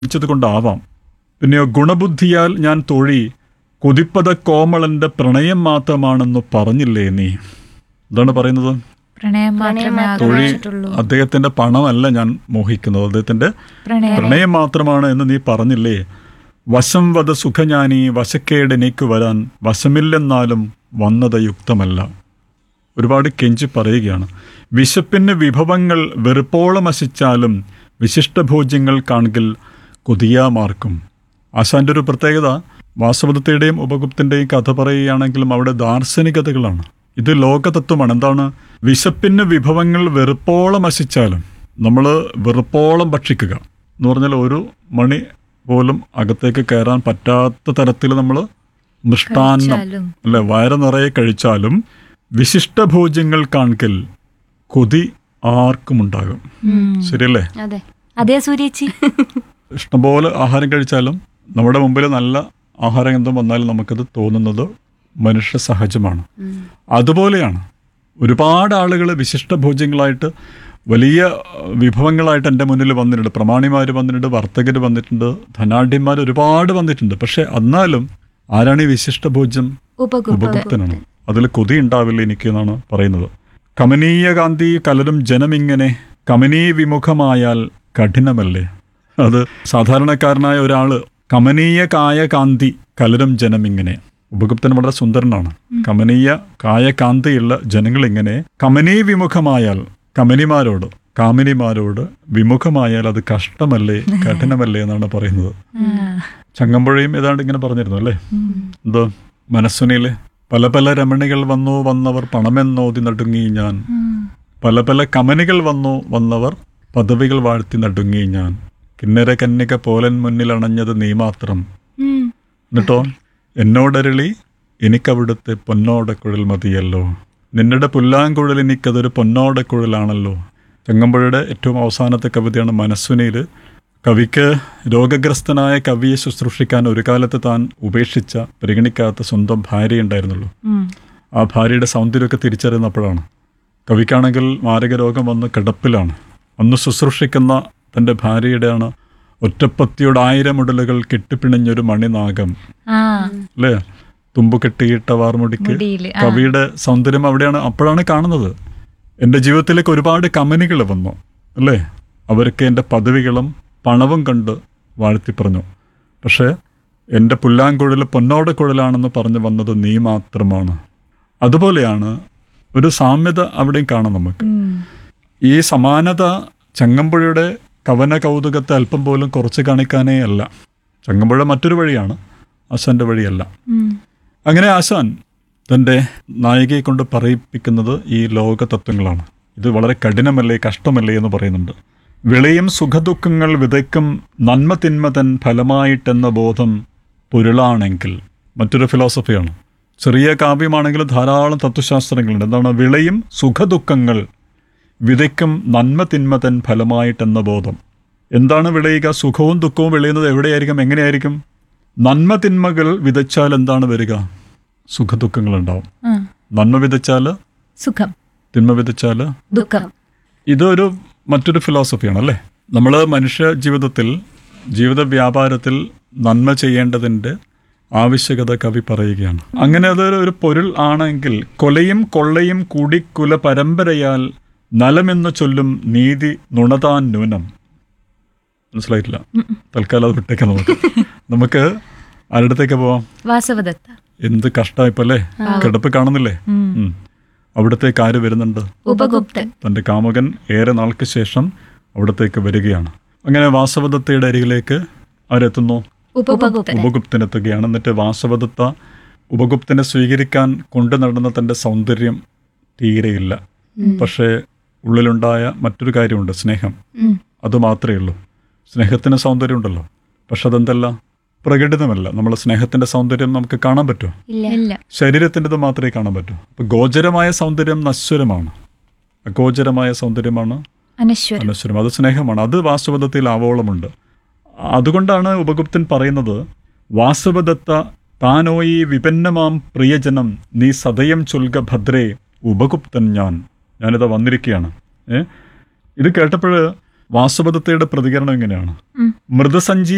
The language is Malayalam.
ച്ചത് കൊണ്ടാവാം പിന്നെയോ ഗുണബുദ്ധിയാൽ ഞാൻ തൊഴി കൊതിപ്പത കോമളന്റെ പ്രണയം മാത്രമാണെന്ന് പറഞ്ഞില്ലേ നീ എന്താണ് പറയുന്നത് പ്രണയം മാത്രമേ തൊഴി ആഗ്രഹിച്ചിട്ടുള്ളൂ അദ്ദേഹത്തിന്റെ പണമല്ല ഞാൻ മോഹിക്കുന്നത് അദ്ദേഹത്തിന്റെ പ്രണയം പ്രണയം മാത്രമാണ് എന്ന് നീ പറഞ്ഞില്ലേ വശം വധ സുഖஞാനി വശക്കേട് എനിക്ക് വരാൻ വശമില്ലെന്നാലും വന്നത് യുക്തമല്ല ഒരുപാട് കെഞ്ചി പറയുകയാണ് വിശപ്പിന് വിഭവങ്ങൾ വെറുപ്പോളം അശിച്ചാലും വിശിഷ്ടഭോജ്യങ്ങൾ കാണെങ്കിൽ കൊതിയാമാർക്കും ആശാന്റെ ഒരു പ്രത്യേകത വാസവദത്തയുടെയും ഉപഗുപ്തന്റെയും കഥ പറയുകയാണെങ്കിലും അവിടെ ദാർശനികതകളാണ് ഇത് ലോകതത്വമാണ് എന്താണ് വിശപ്പിന് വിഭവങ്ങൾ വെറുപ്പോളം അശിച്ചാലും നമ്മൾ വെറുപ്പോളം ഭക്ഷിക്കുക എന്ന് പറഞ്ഞാൽ ഒരു മണി പോലും അകത്തേക്ക് കയറാൻ പറ്റാത്ത തരത്തിൽ നമ്മൾ മൃഷ്ടാന്നം കഴിച്ചാലും. അല്ലെ വയറ് നിറയെ കഴിച്ചാലും വിശിഷ്ടഭോജ്യങ്ങൾ കാണിക്കൽ കൊതി ആർക്കും ഉണ്ടാകും ശരിയല്ലേ അതെ അതേ സൂര്യേച്ചി ഇഷ്ടംപോലെ ആഹാരം കഴിച്ചാലും നമ്മുടെ മുമ്പിൽ നല്ല ആഹാരം എന്തും വന്നാലും നമുക്കത് തോന്നുന്നത് മനുഷ്യ സഹജമാണ് അതുപോലെയാണ് ഒരുപാട് ആളുകൾ വിശിഷ്ട ഭോജ്യങ്ങളായിട്ട് വലിയ അഹ്, വിഭവങ്ങളായിട്ട് എൻ്റെ മുന്നിൽ വന്നിട്ടുണ്ട് പ്രമാണിമാർ വന്നിട്ടുണ്ട് വർത്തകർ വന്നിട്ടുണ്ട് ധനാഢ്യന്മാർ ഒരുപാട് വന്നിട്ടുണ്ട് പക്ഷെ എന്നാലും ആരാണ് ഈ വിശിഷ്ട ഭോജ്യം ഉപഗുപ്ത ഉപഭുക്തനാണ് അതിൽ കൊതി ഉണ്ടാവില്ല എനിക്ക് എന്നാണ് പറയുന്നത് കമനീയ കാന്തി കലരും ജനമിങ്ങനെ കമനീ വിമുഖമായാൽ കഠിനമല്ലേ അത് സാധാരണക്കാരനായ ഒരാള് കമനീയ കായ കാന്തി കലരും ജനമിങ്ങനെ ഉപഗുപ്തൻ വളരെ സുന്ദരനാണ് കമനീയ കായ കാന്തിയുള്ള ജനങ്ങൾ ഇങ്ങനെ കമനീ വിമുഖമായാൽ കമനിമാരോട് കാമിനിമാരോട് വിമുഖമായാൽ അത് കഷ്ടമല്ലേ കഠിനമല്ലേ എന്നാണ് പറയുന്നത് ചങ്ങമ്പുഴയും ഏതാണ്ട് ഇങ്ങനെ പറഞ്ഞിരുന്നു അല്ലേ എന്തോ മനസ്സുനില് പല പല രമണികൾ വന്നു വന്നവർ പണമെന്നോതി നടുങ്ങി ഞാൻ പല പല കമനികൾ വന്നു വന്നവർ പദവികൾ വാഴ്ത്തി നടുങ്ങി ഞാൻ കിന്നര കന്യക പോലൻ മുന്നിൽ അണഞ്ഞത് നീ മാത്രം എന്നിട്ടോ എന്നോടരളി എനിക്കവിടുത്തെ പൊന്നോടക്കുഴൽ മതിയല്ലോ നിന്നുടെ പുല്ലാങ്കുഴൽ എനിക്കതൊരു പൊന്നോടക്കുഴലാണല്ലോ ചങ്ങമ്പുഴയുടെ ഏറ്റവും അവസാനത്തെ കവിതയാണ് മനസ്സുനിയിൽ കവിക്ക് രോഗഗ്രസ്തനായ കവിയെ ശുശ്രൂഷിക്കാൻ ഒരു കാലത്ത് താൻ ഉപേക്ഷിച്ച പരിഗണിക്കാത്ത സ്വന്തം ഭാര്യ ഉണ്ടായിരുന്നുള്ളൂ ആ ഭാര്യയുടെ സൗന്ദര്യമൊക്കെ തിരിച്ചറിയുന്നപ്പോഴാണ് കവിക്കാണെങ്കിൽ മാരക രോഗം വന്ന് കിടപ്പിലാണ് അന്ന് ശുശ്രൂഷിക്കുന്ന തൻ്റെ ഭാര്യയുടെയാണ് ഒറ്റപ്പത്തിയുടെ ആയിരം ഉടലുകൾ കെട്ടിപ്പിണഞ്ഞൊരു മണിനാഗം ആ അല്ലേ തുമ്പ് കെട്ടിയിട്ട വാർമുടിക്ക് മുടിയില്, ആ. കവിയുടെ സൗന്ദര്യം അവിടെയാണ് അപ്പോഴാണ് കാണുന്നത് എൻ്റെ ജീവിതത്തിലേക്ക് ഒരുപാട് കമ്പനികൾ വന്നു അല്ലേ അവർക്ക് എൻ്റെ പദവികളും പണവും കണ്ട് വാഴ്ത്തി പറഞ്ഞു പക്ഷേ എൻ്റെ പുല്ലാങ്കുഴൽ പൊന്നോടക്കുഴലാണെന്ന് പറഞ്ഞു വന്നത് നീ മാത്രമാണ് അതുപോലെയാണ് ഒരു സാമ്യത അവിടെയും കാണാം നമുക്ക് ഈ സമാനത ചങ്ങമ്പുഴയുടെ കവന കൗതുകത്തെ അല്പം പോലും കുറച്ച് കാണിക്കാനേ അല്ല ചങ്ങമ്പുഴ മറ്റൊരു വഴിയാണ് ആശാന്റെ വഴിയല്ല അങ്ങനെ ആശാൻ തൻ്റെ നായികയെ കൊണ്ട് പറയിപ്പിക്കുന്നത് ഈ ലോക തത്വങ്ങളാണ് ഇത് വളരെ കഠിനമല്ലേ കഷ്ടമല്ലേ എന്ന് പറയുന്നുണ്ട് വിളയും സുഖദുഃഖങ്ങൾ വിതയ്ക്കും നന്മ തിന്മ തൻ ഫലമായിട്ടെന്ന ബോധം പൊരുളാണെങ്കിൽ മറ്റൊരു ഫിലോസഫിയാണ് ചെറിയ കാവ്യമാണെങ്കിലും ധാരാളം തത്വശാസ്ത്രങ്ങളുണ്ട് എന്താണ് വിളയും സുഖദുഃഖങ്ങൾ വിതയ്ക്കും നന്മ തിന്മ തൻ ഫലമായിട്ടെന്ന ബോധം എന്താണ് വിളയുക സുഖവും ദുഃഖവും വിളയുന്നത് എവിടെയായിരിക്കും എങ്ങനെയായിരിക്കും നന്മ തിന്മകൾ വിതച്ചാൽ എന്താണ് വരിക സുഖദുഃഖങ്ങൾ ഉണ്ടാവും ആ. നന്മ വിതച്ചാൽ സുഖം തിന്മ വിതച്ചാൽ ദുഃഖം ഇതൊരു മറ്റൊരു ഫിലോസഫിയാണ് അല്ലേ നമ്മൾ മനുഷ്യ ജീവിതത്തിൽ ജീവിത വ്യാപാരത്തിൽ നന്മ ചെയ്യേണ്ടതിൻ്റെ ആവശ്യകത കവി പറയുകയാണ് അങ്ങനെ അതൊരു ഒരു പൊരുൾ ആണെങ്കിൽ കൊലയും കൊള്ളയും കൂടി കുല പരമ്പരയാൽ നലമെന്ന് ചൊല്ലും നീതി നുണതാൻ ന്യൂനം മനസ്സിലായിട്ടില്ല തൽക്കാലം അത് വിട്ടേക്കാം നമുക്ക് നമുക്ക് ആരുടത്തേക്ക് പോവാം വാസവദത്ത എന്ത് കഷ്ടമായിപ്പല്ലേ കിടപ്പ് കാണുന്നില്ലേ ഉം. അവിടത്തേക്ക് ആര് വരുന്നുണ്ട് ഉപഗുപ്തൻ തൻ്റെ കാമുകൻ ഏറെ നാൾക്ക് ശേഷം അവിടത്തേക്ക് വരികയാണ് അങ്ങനെ വാസവദത്തയുടെ അരികിലേക്ക് ആരെത്തുന്നു ഉപഗുപ്തൻ ഉപഗുപ്തനെത്തുകയാണ് എന്നിട്ട് വാസവദത്ത ഉപഗുപ്തനെ സ്വീകരിക്കാൻ കൊണ്ടു നടന്ന തൻ്റെ സൗന്ദര്യം തീരെയില്ല പക്ഷേ ഉള്ളിലുണ്ടായ മറ്റൊരു കാര്യമുണ്ട് സ്നേഹം അത് മാത്രമേ ഉള്ളൂ സ്നേഹത്തിന് സൗന്ദര്യം ഉണ്ടല്ലോ പക്ഷെ അതെന്തല്ല പ്രകടിതമല്ല നമ്മളെ സ്നേഹത്തിന്റെ സൗന്ദര്യം നമുക്ക് കാണാൻ പറ്റുമോ ഇല്ല ഇല്ല ശരീരത്തിൻ്റെത് മാത്രമേ കാണാൻ പറ്റൂ അപ്പൊ ഗോചരമായ സൗന്ദര്യം നശ്വരമാണ് അഗോചരമായ സൗന്ദര്യമാണ് അനശ്വരം അനശ്വരം അത് സ്നേഹമാണ് അത് വാസ്തവദത്തിൽ ആവോളമുണ്ട് അതുകൊണ്ടാണ് ഉപഗുപ്തൻ പറയുന്നത് വാസവദത്ത താനോയി വിപന്നമാം പ്രിയജനം നീ സദയം ചൊൽക ഭദ്രേ ഉപഗുപ്തൻ ഞാൻ ഞാനിതാ വന്നിരിക്കുകയാണ് ഏ ഇത് കേട്ടപ്പോൾ വാസവദത്തയുടെ പ്രതികരണം എങ്ങനെയാണ് മൃതസഞ്ജീ